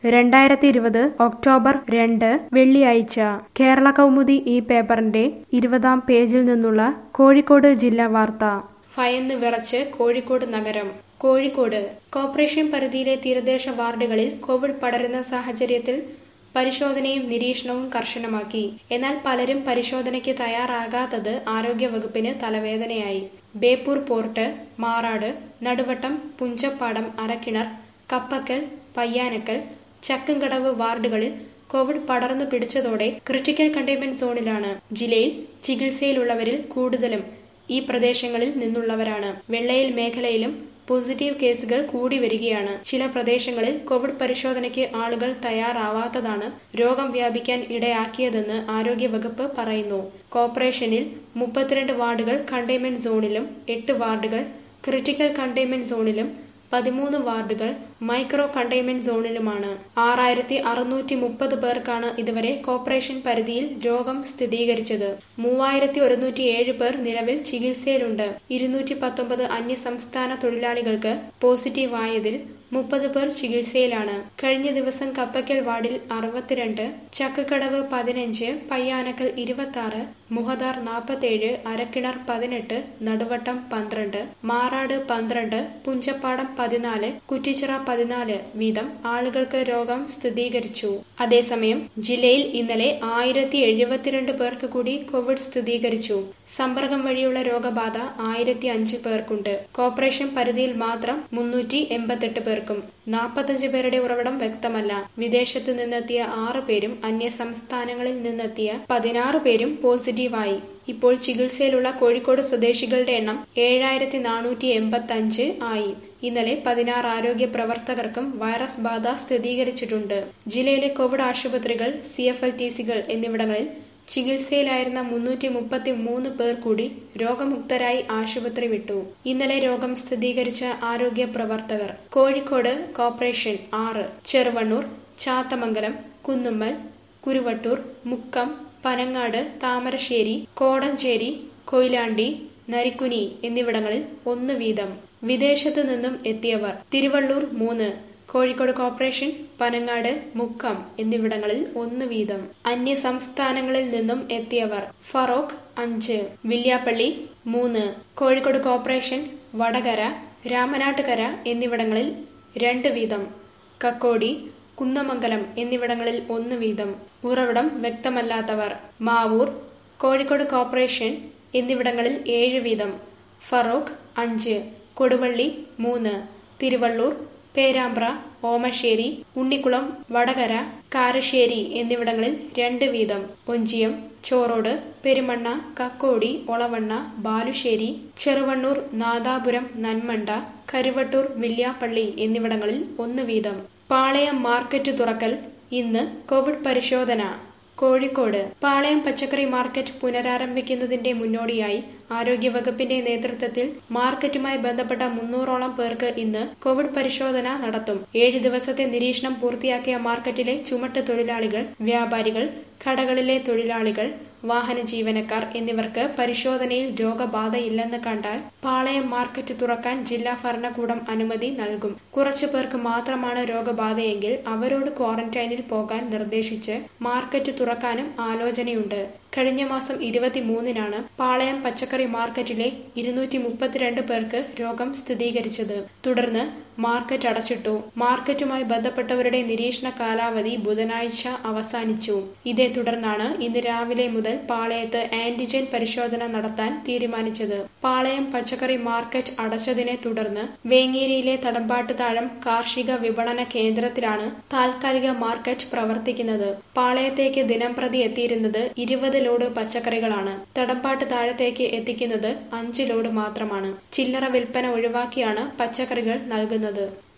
രണ്ടായിരത്തി ഇരുപത് ഒക്ടോബർ രണ്ട് വെള്ളിയാഴ്ച കേരള കൗമുദി ഈ പേപ്പറിന്റെ ഇരുപതാം പേജിൽ നിന്നുള്ള കോഴിക്കോട് ജില്ലാ വാർത്ത ഭയന്ന് വിറച്ച് കോഴിക്കോട് നഗരം കോഴിക്കോട് കോർപ്പറേഷൻ പരിധിയിലെ തീരദേശ വാർഡുകളിൽ കോവിഡ് പടരുന്ന സാഹചര്യത്തിൽ പരിശോധനയും നിരീക്ഷണവും കർശനമാക്കി എന്നാൽ പലരും പരിശോധനയ്ക്ക് തയ്യാറാകാത്തത് ആരോഗ്യവകുപ്പിന് തലവേദനയായി ബേപ്പൂർ പോർട്ട് മാറാട് നടുവട്ടം പുഞ്ചപ്പാടം അരക്കിണർ കപ്പക്കൽ പയ്യാനക്കൽ ചക്കുംകടവ് വാർഡുകളിൽ കോവിഡ് പടർന്നു പിടിച്ചതോടെ ക്രിട്ടിക്കൽ കണ്ടെയ്ൻമെന്റ് സോണിലാണ് ജില്ലയിൽ ചികിത്സയിലുള്ളവരിൽ കൂടുതലും ഈ പ്രദേശങ്ങളിൽ നിന്നുള്ളവരാണ് വെള്ളയിൽ മേഖലയിലും പോസിറ്റീവ് കേസുകൾ കൂടി വരികയാണ് ചില പ്രദേശങ്ങളിൽ കോവിഡ് പരിശോധനയ്ക്ക് ആളുകൾ തയ്യാറാവാത്തതാണ് രോഗം വ്യാപിക്കാൻ ഇടയാക്കിയതെന്ന് ആരോഗ്യവകുപ്പ് പറയുന്നു കോർപ്പറേഷനിൽ മുപ്പത്തിരണ്ട് വാർഡുകൾ കണ്ടെയ്ൻമെന്റ് സോണിലും എട്ട് വാർഡുകൾ ക്രിട്ടിക്കൽ കണ്ടെയ്ൻമെന്റ് സോണിലും പതിമൂന്ന് വാർഡുകൾ മൈക്രോ കണ്ടെയ്ൻമെന്റ് സോണിലുമാണ് ആറായിരത്തി അറുന്നൂറ്റി മുപ്പത് പേർക്കാണ് ഇതുവരെ കോർപ്പറേഷൻ പരിധിയിൽ രോഗം സ്ഥിരീകരിച്ചത് മൂവായിരത്തി ഒരുന്നൂറ്റി ഏഴ് പേർ നിലവിൽ ചികിത്സയിലുണ്ട് ഇരുന്നൂറ്റി പത്തൊമ്പത് അന്യസംസ്ഥാന തൊഴിലാളികൾക്ക് പോസിറ്റീവായതിൽ മുപ്പത് പേർ ചികിത്സയിലാണ് കഴിഞ്ഞ ദിവസം കപ്പക്കൽ വാർഡിൽ അറുപത്തിരണ്ട് ചക്കക്കടവ് പതിനഞ്ച് പയ്യാനക്കൽ ഇരുപത്തി ആറ് മുഹദാർ നാൽപ്പത്തേഴ് അരക്കിണർ പതിനെട്ട് നടുവട്ടം പന്ത്രണ്ട് മാറാട് പന്ത്രണ്ട് പുഞ്ചപ്പാടം പതിനാല് കുറ്റിച്ചിറ പതിനാല് വീതം ആളുകൾക്ക് രോഗം സ്ഥിരീകരിച്ചു അതേസമയം ജില്ലയിൽ ഇന്നലെ ആയിരത്തി എഴുപത്തിരണ്ട് പേർക്ക് കൂടി കോവിഡ് സ്ഥിരീകരിച്ചു സമ്പർക്കം വഴിയുള്ള രോഗബാധ ആയിരത്തി അഞ്ച് പേർക്കുണ്ട് കോർപ്പറേഷൻ പരിധിയിൽ മാത്രം മുന്നൂറ്റി എൺപത്തെട്ട് പേർക്കും നാൽപ്പത്തഞ്ച് പേരുടെ ഉറവിടം വ്യക്തമല്ല വിദേശത്തു നിന്നെത്തിയ ആറ് പേരും അന്യ സംസ്ഥാനങ്ങളിൽ നിന്നെത്തിയ പതിനാറ് പേരും പോസിറ്റീവായി ഇപ്പോൾ ചികിത്സയിലുള്ള കോഴിക്കോട് സ്വദേശികളുടെ എണ്ണം ഏഴായിരത്തി നാനൂറ്റി എൺപത്തി അഞ്ച് ആയി ഇന്നലെ പതിനാറ് ആരോഗ്യ പ്രവർത്തകർക്കും വൈറസ് ബാധ സ്ഥിരീകരിച്ചിട്ടുണ്ട് ജില്ലയിലെ കോവിഡ് ആശുപത്രികൾ സി എഫ് എൽ ടി സികൾ എന്നിവിടങ്ങളിൽ ചികിത്സയിലായിരുന്ന മുന്നൂറ്റി മുപ്പത്തി മൂന്ന് പേർ കൂടി രോഗമുക്തരായി ആശുപത്രി വിട്ടു ഇന്നലെ രോഗം സ്ഥിരീകരിച്ച ആരോഗ്യ പ്രവർത്തകർ കോഴിക്കോട് കോർപ്പറേഷൻ ആറ് ചെറുവണ്ണൂർ ചാത്തമംഗലം കുന്നുമ്മൽ കുരുവട്ടൂർ മുക്കം പനങ്ങാട് താമരശ്ശേരി കോടഞ്ചേരി കൊയിലാണ്ടി നരിക്കുനി എന്നിവിടങ്ങളിൽ ഒന്ന് വീതം വിദേശത്തു നിന്നും എത്തിയവർ തിരുവള്ളൂർ മൂന്ന് കോഴിക്കോട് കോർപ്പറേഷൻ പനങ്ങാട് മുക്കം എന്നിവിടങ്ങളിൽ ഒന്ന് വീതം അന്യ സംസ്ഥാനങ്ങളിൽ നിന്നും എത്തിയവർ ഫറോക്ക് അഞ്ച് വില്യാപ്പള്ളി മൂന്ന് കോഴിക്കോട് കോർപ്പറേഷൻ വടകര രാമനാട്ടുകര എന്നിവിടങ്ങളിൽ രണ്ട് വീതം കക്കോടി കുന്നമംഗലം എന്നിവിടങ്ങളിൽ ഒന്ന് വീതം ഉറവിടം വ്യക്തമല്ലാത്തവർ മാവൂർ കോഴിക്കോട് കോർപ്പറേഷൻ എന്നിവിടങ്ങളിൽ ഏഴ് വീതം ഫറോക്ക് അഞ്ച് കൊടുവള്ളി മൂന്ന് തിരുവള്ളൂർ പേരാമ്പ്ര ഓമശ്ശേരി ഉണ്ണിക്കുളം വടകര കാരശ്ശേരി എന്നിവിടങ്ങളിൽ രണ്ട് വീതം ഒഞ്ചിയം ചോറോട് പെരുമണ്ണ കക്കോടി ഒളവണ്ണ ബാലുശ്ശേരി ചെറുവണ്ണൂർ നാദാപുരം നന്മണ്ട കരുവട്ടൂർ വില്യാപ്പള്ളി എന്നിവിടങ്ങളിൽ ഒന്ന് വീതം പാളയം മാർക്കറ്റ് തുറക്കൽ ഇന്ന് കോവിഡ് പരിശോധന കോഴിക്കോട് പാളയം പച്ചക്കറി മാർക്കറ്റ് പുനരാരംഭിക്കുന്നതിന്റെ മുന്നോടിയായി ആരോഗ്യവകുപ്പിന്റെ നേതൃത്വത്തിൽ മാർക്കറ്റുമായി ബന്ധപ്പെട്ട മുന്നൂറോളം പേർക്ക് ഇന്ന് കോവിഡ് പരിശോധന നടത്തും ഏഴ് ദിവസത്തെ നിരീക്ഷണം പൂർത്തിയാക്കിയ മാർക്കറ്റിലെ ചുമട്ട് തൊഴിലാളികൾ വ്യാപാരികൾ കടകളിലെ തൊഴിലാളികൾ വാഹന ജീവനക്കാർ എന്നിവർക്ക് പരിശോധനയിൽ രോഗബാധയില്ലെന്ന് കണ്ടാൽ പാളയം മാർക്കറ്റ് തുറക്കാൻ ജില്ലാ ഭരണകൂടം അനുമതി നൽകും കുറച്ചു പേർക്ക് മാത്രമാണ് രോഗബാധയെങ്കിൽ അവരോട് ക്വാറന്റൈനിൽ പോകാൻ നിർദ്ദേശിച്ച് മാർക്കറ്റ് തുറക്കാനും ആലോചനയുണ്ട് കഴിഞ്ഞ മാസം ഇരുപത്തിമൂന്നിനാണ് പാളയം പച്ചക്കറി മാർക്കറ്റിലെ ഇരുന്നൂറ്റി മുപ്പത്തിരണ്ട് പേർക്ക് രോഗം സ്ഥിരീകരിച്ചത് തുടർന്ന് മാർക്കറ്റ് അടച്ചിട്ടു മാർക്കറ്റുമായി ബന്ധപ്പെട്ടവരുടെ നിരീക്ഷണ കാലാവധി ബുധനാഴ്ച അവസാനിച്ചു ഇതേ തുടർന്നാണ് ഇന്ന് രാവിലെ മുതൽ പാളയത്ത് ആന്റിജൻ പരിശോധന നടത്താൻ തീരുമാനിച്ചത് പാളയം പച്ചക്കറി മാർക്കറ്റ് അടച്ചതിനെ തുടർന്ന് വേങ്ങേരിയിലെ തടമ്പാട്ട് താഴം കാർഷിക വിപണന കേന്ദ്രത്തിലാണ് താൽക്കാലിക മാർക്കറ്റ് പ്രവർത്തിക്കുന്നത് പാളയത്തേക്ക് ദിനംപ്രതി എത്തിയിരുന്നത് ഇരുപത് ലോഡ് പച്ചക്കറികളാണ് തടമ്പാട്ട് താഴത്തേക്ക് എത്തിക്കുന്നത് അഞ്ച് ലോഡ് മാത്രമാണ് ചില്ലറ വിൽപ്പന ഒഴിവാക്കിയാണ് പച്ചക്കറികൾ നൽകുന്നത്